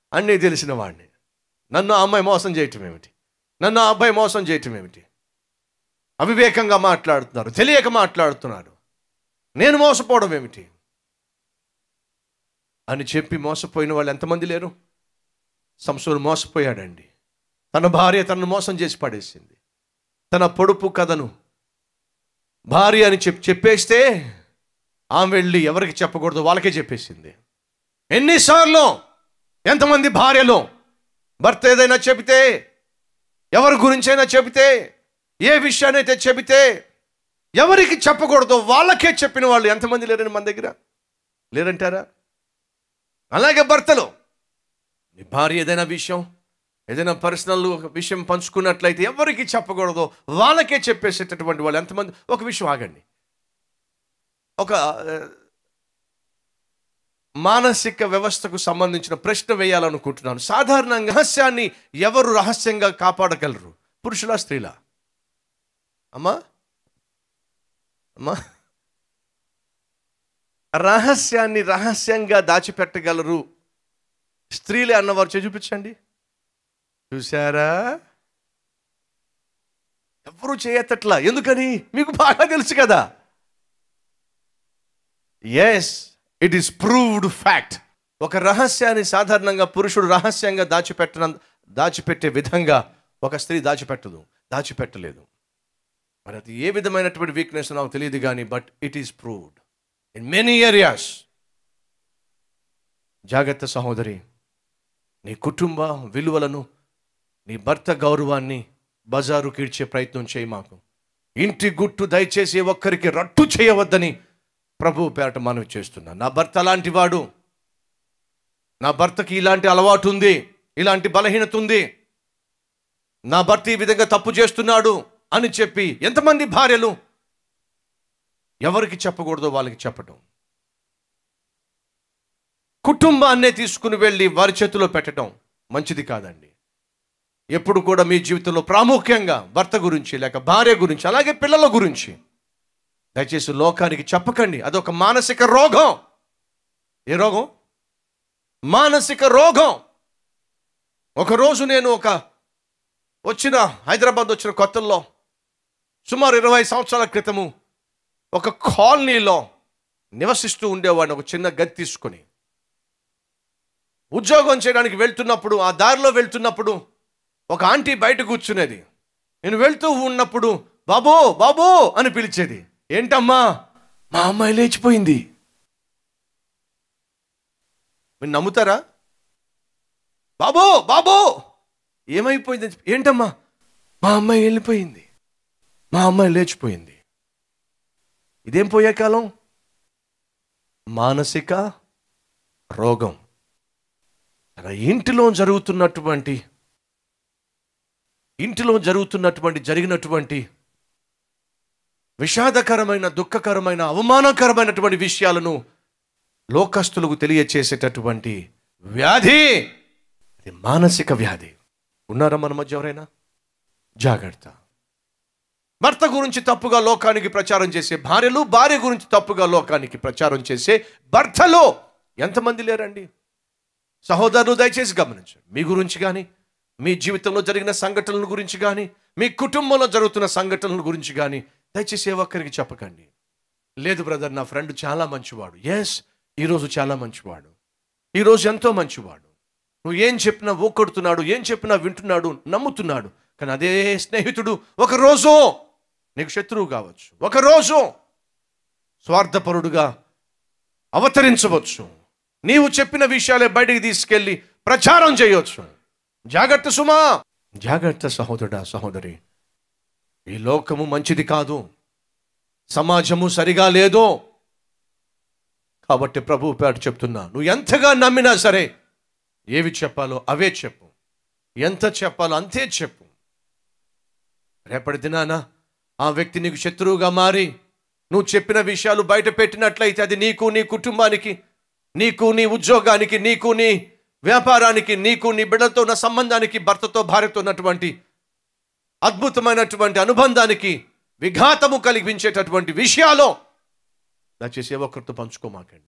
అన్నీ తెలిసిన వాడిని నన్ను ఆ అమ్మాయి మోసం చేయటం ఏమిటి నన్ను ఆ అబ్బాయి మోసం చేయటం ఏమిటి అవివేకంగా మాట్లాడుతున్నారు తెలియక మాట్లాడుతున్నారు నేను మోసపోవడం ఏమిటి అని చెప్పి మోసపోయిన వాళ్ళు ఎంతమంది లేరు సంసోను మోసపోయాడండి తన భార్య తనను మోసం చేసి పడేసింది తన పొడుపు కథను భార్య అని చెప్పి చెప్పేస్తే ఆమె వెళ్ళి ఎవరికి చెప్పకూడదు వాళ్ళకే చెప్పేసింది ఎన్నిసార్లు ఎంతమంది భార్యలు భర్త ఏదైనా చెబితే ఎవరి గురించైనా చెబితే ఏ విషయాన్నైతే చెబితే ఎవరికి చెప్పకూడదో వాళ్ళకే చెప్పిన వాళ్ళు ఎంతమంది లేరని మన దగ్గర లేరంటారా అలాగే భర్తలు మీ భార్య ఏదైనా విషయం ఏదైనా పర్సనల్ ఒక విషయం పంచుకున్నట్లయితే ఎవరికి చెప్పకూడదో వాళ్ళకే చెప్పేసేటటువంటి వాళ్ళు ఎంతమంది ఒక విషయం ఆగండి ఒక ఆ, మానసిక వ్యవస్థకు సంబంధించిన ప్రశ్న వేయాలనుకుంటున్నాను సాధారణంగా రహస్యాన్ని ఎవరు రహస్యంగా కాపాడగలరు పురుషులా స్త్రీలా అమ్మా అమ్మా రహస్యాన్ని రహస్యంగా దాచిపెట్టగలరు స్త్రీలే అన్నవారు చేయి చూపించండి చూసారా ఎవరు చేయత్తట్లా ఎందుకని మీకు బాగా తెలుసు కదా yes it is proved fact ఒక రహస్యాన్ని సాధారణంగా పురుషుడు రహస్యంగా దాచిపెట్టిన దాచిపెట్టే విధంగా ఒక స్త్రీ దాచిపెట్టదు దాచిపెట్టలేదు మరి అది ఏ విధమైనటువంటి వీక్నెస్ నాకు తెలియదు కానీ but it is proved in many areas జాగ్రత్త సహోదరి నీ కుటుంబ విలువలను నీ భర్త గౌరవాన్ని బజారు కీడ్చే ప్రయత్నం చేయి మాకు ఇంటి గుట్టు దయచేసి ఏ ఒక్కరికి రట్టు చేయవద్దని ప్రభు పేరట మనవి చేస్తున్నా నా భర్త అలాంటి వాడు నా భర్తకి ఇలాంటి అలవాటు ఉంది ఇలాంటి బలహీనత ఉంది నా భర్త ఈ విధంగా తప్పు చేస్తున్నాడు అని చెప్పి ఎంతమంది భార్యలు ఎవరికి చెప్పకూడదో వాళ్ళకి చెప్పటం కుటుంబాన్నే తీసుకుని వెళ్ళి వారి చేతిలో పెట్టడం మంచిది కాదండి ఎప్పుడు కూడా మీ జీవితంలో ప్రాముఖ్యంగా భర్త గురించి లేక భార్య గురించి అలాగే పిల్లల గురించి దయచేసి లోకానికి చెప్పకండి అదొక మానసిక రోగం ఏ రోగం మానసిక రోగం ఒకరోజు నేను ఒక వచ్చిన హైదరాబాద్ వచ్చిన కొత్తల్లో సుమారు ఇరవై సంవత్సరాల క్రితము ఒక కాలనీలో నివసిస్తూ ఉండేవాడిని ఒక చిన్న గది తీసుకొని ఉద్యోగం చేయడానికి వెళ్తున్నప్పుడు ఆ దారిలో వెళ్తున్నప్పుడు ఒక ఆంటీ బయట కూర్చునేది నేను వెళ్తూ ఉన్నప్పుడు బాబో బాబో అని పిలిచేది ఏంటమ్మా మా అమ్మాయి లేచిపోయింది మీరు నమ్ముతారా బాబో బాబో ఏమైపోయింది ఏంటమ్మా మా అమ్మాయి వెళ్ళిపోయింది మా అమ్మాయి లేచిపోయింది ఇదేం పోయే కాలం మానసిక రోగం తన ఇంటిలో జరుగుతున్నటువంటి ఇంటిలో జరుగుతున్నటువంటి జరిగినటువంటి విషాదకరమైన దుఃఖకరమైన అవమానకరమైనటువంటి విషయాలను లోకస్తులకు తెలియచేసేటటువంటి వ్యాధి అది మానసిక వ్యాధి ఉన్నారా మన మధ్య ఎవరైనా జాగ్రత్త భర్త గురించి తప్పుగా లోకానికి ప్రచారం చేసే భార్యలు భార్య గురించి తప్పుగా లోకానికి ప్రచారం చేసే భర్తలు ఎంతమంది లేరండి సహోదరులు దయచేసి గమనించండి మీ గురించి కానీ మీ జీవితంలో జరిగిన సంఘటనల గురించి కానీ మీ కుటుంబంలో జరుగుతున్న సంఘటనల గురించి కానీ దయచేసి ఏ ఒక్కరికి చెప్పకండి లేదు బ్రదర్ నా ఫ్రెండ్ చాలా మంచివాడు ఎస్ ఈరోజు చాలా మంచివాడు ఈరోజు ఎంతో మంచివాడు నువ్వు ఏం చెప్పినా ఊకొడుతున్నాడు ఏం చెప్పినా వింటున్నాడు నమ్ముతున్నాడు కానీ అదే స్నేహితుడు ఒక రోజు నీకు శత్రువు కావచ్చు ఒక రోజు స్వార్థపరుడుగా అవతరించవచ్చు నీవు చెప్పిన విషయాలే బయటికి తీసుకెళ్ళి ప్రచారం చేయొచ్చు జాగ్రత్త సుమా జాగ్రత్త సహోదరుడా సహోదరి ఈ లోకము మంచిది కాదు సమాజము సరిగా లేదు కాబట్టి ప్రభు పేట చెప్తున్నా నువ్వు ఎంతగా నమ్మినా సరే ఏవి చెప్పాలో అవే చెప్పు ఎంత చెప్పాలో అంతే చెప్పు రేపటి దినాన ఆ వ్యక్తి నీకు శత్రువుగా మారి నువ్వు చెప్పిన విషయాలు బయట పెట్టినట్లయితే అది నీకు నీ కుటుంబానికి నీకు నీ ఉద్యోగానికి నీకు నీ వ్యాపారానికి నీకు నీ బిడ్డలతో ఉన్న సంబంధానికి భర్తతో భార్యతో ఉన్నటువంటి అద్భుతమైనటువంటి అనుబంధానికి విఘాతము కలిగించేటటువంటి విషయాలు దయచేసి ఏ ఒక్కరితో పంచుకోమాకండి